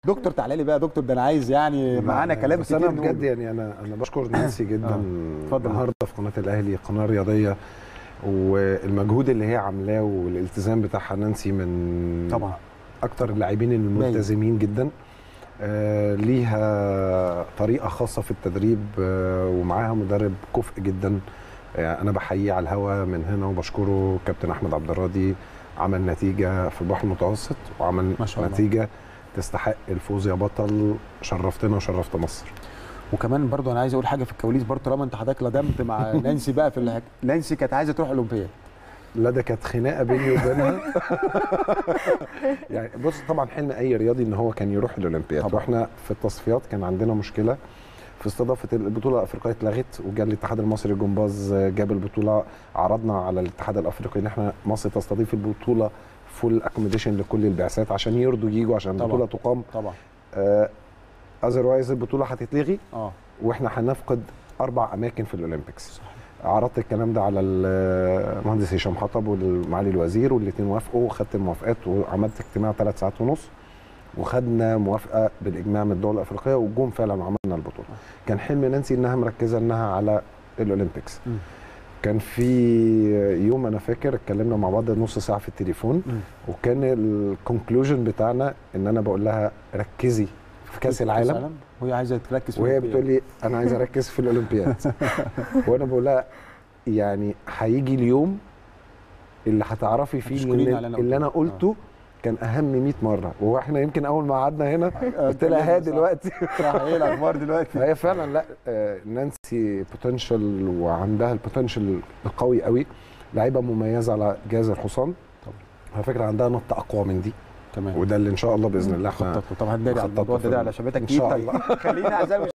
دكتور تعالى لي بقى يا دكتور ده انا عايز يعني معانا كلام بس كتير انا نقوله. بجد يعني انا انا بشكر نانسي جدا آه، اتفضل. النهارده في قناه الاهلي قناه رياضيه والمجهود اللي هي عاملاه والالتزام بتاعها نانسي من طبعا اكتر اللاعبين الملتزمين جدا آه ليها طريقه خاصه في التدريب آه ومعاها مدرب كفء جدا آه انا بحييه على الهوا من هنا وبشكره كابتن احمد عبد الراضي عمل نتيجه في البحر المتوسط وعمل ما شاء الله. نتيجه تستحق الفوز يا بطل شرفتنا وشرفت مصر وكمان برضو انا عايز اقول حاجه في الكواليس برضو طالما انت حضرتك لدمت مع نانسي بقى في الحك... نانسي كانت عايزه تروح الاولمبياد لا ده كانت خناقه بيني وبينها يعني بص طبعا حلم اي رياضي ان هو كان يروح الاولمبياد طبعا. واحنا في التصفيات كان عندنا مشكله في استضافه البطوله الافريقيه اتلغت وجاء الاتحاد المصري للجمباز جاب البطوله عرضنا على الاتحاد الافريقي ان احنا مصر تستضيف البطوله فول اكوموديشن لكل البعثات عشان يرضوا يجوا عشان طبعا. البطوله تقام طبعا اذروايز البطوله هتتلغي اه واحنا هنفقد اربع اماكن في الاولمبيكس عرضت الكلام ده على المهندس هشام حطب ومعالي الوزير والاثنين وافقوا وخدت الموافقات وعملت اجتماع ثلاث ساعات ونص وخدنا موافقه بالاجماع من الدول الافريقيه وجم فعلا عملنا البطوله كان حلم نانسي انها مركزه انها على الاولمبيكس مم. كان في يوم انا فاكر اتكلمنا مع بعض نص ساعه في التليفون مم. وكان الكونكلوجن بتاعنا ان انا بقول لها ركزي في كاس العالم وهي عايزه تركز في وهي الأولمبياد. بتقول لي انا عايز اركز في الاولمبياد وانا بقول لها يعني هيجي اليوم اللي هتعرفي فيه هتشكريني ان على اللي أنا اللي انا قلته. قلته كان اهم 100 مره وهو احنا يمكن اول ما قعدنا هنا قلت لها ها صح. دلوقتي صح ايه الاخبار دلوقتي فهي فعلا لا آه، نانسي بوتنشال وعندها البوتنشال القوي قوي لعيبه مميزه على جهاز الحصان طبعا. على فكره عندها نط اقوى من دي تمام وده اللي ان شاء الله باذن الله احنا خططوا طبعا هنداري على مخططة الموضوع في ده, ده ال- على شباتك إن شاء طيب. خلينا اعزائي